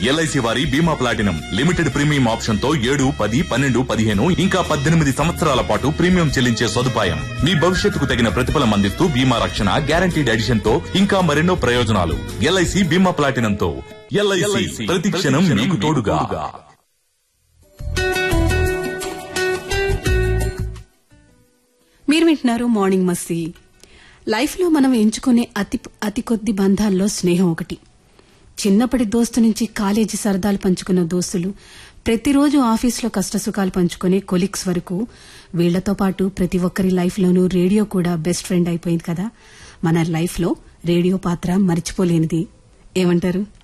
LIC వారి బీమా platinum limited premium option తో ఏడు పది పన్నెండు పదిహేను ఇంకా పద్దెనిమిది సంవత్సరాల పాటు ప్రీమియం చెల్లించే సదుపాయం మీ భవిష్యత్తుకు తగిన ప్రతిఫలం అందిస్తూ బీమా రక్షణ గ్యారంటీడ్ ఎడిషన్ తో ఇంకా మరెన్నో ప్రయోజనాలు ఎల్ఐసి బీమా ప్లాటినం తో ఎల్ఐసి ప్రతి క్షణం మీకు తోడుగా మీరు వింటున్నారు మార్నింగ్ మస్తీ లైఫ్లో మనం ఎంచుకునే అతి అతి కొద్ది బంధాల్లో స్నేహం ఒకటి చిన్నప్పటి దోస్తు నుంచి కాలేజీ సరదాలు పంచుకున్న దోస్తులు ప్రతిరోజు ఆఫీస్లో కష్టసుఖాలు పంచుకునే కొలీగ్స్ వరకు వీళ్లతో పాటు ప్రతి ఒక్కరి లైఫ్లోనూ రేడియో కూడా బెస్ట్ ఫ్రెండ్ అయిపోయింది కదా మన లైఫ్లో రేడియో పాత్ర మర్చిపోలేనిది ఏమంటారు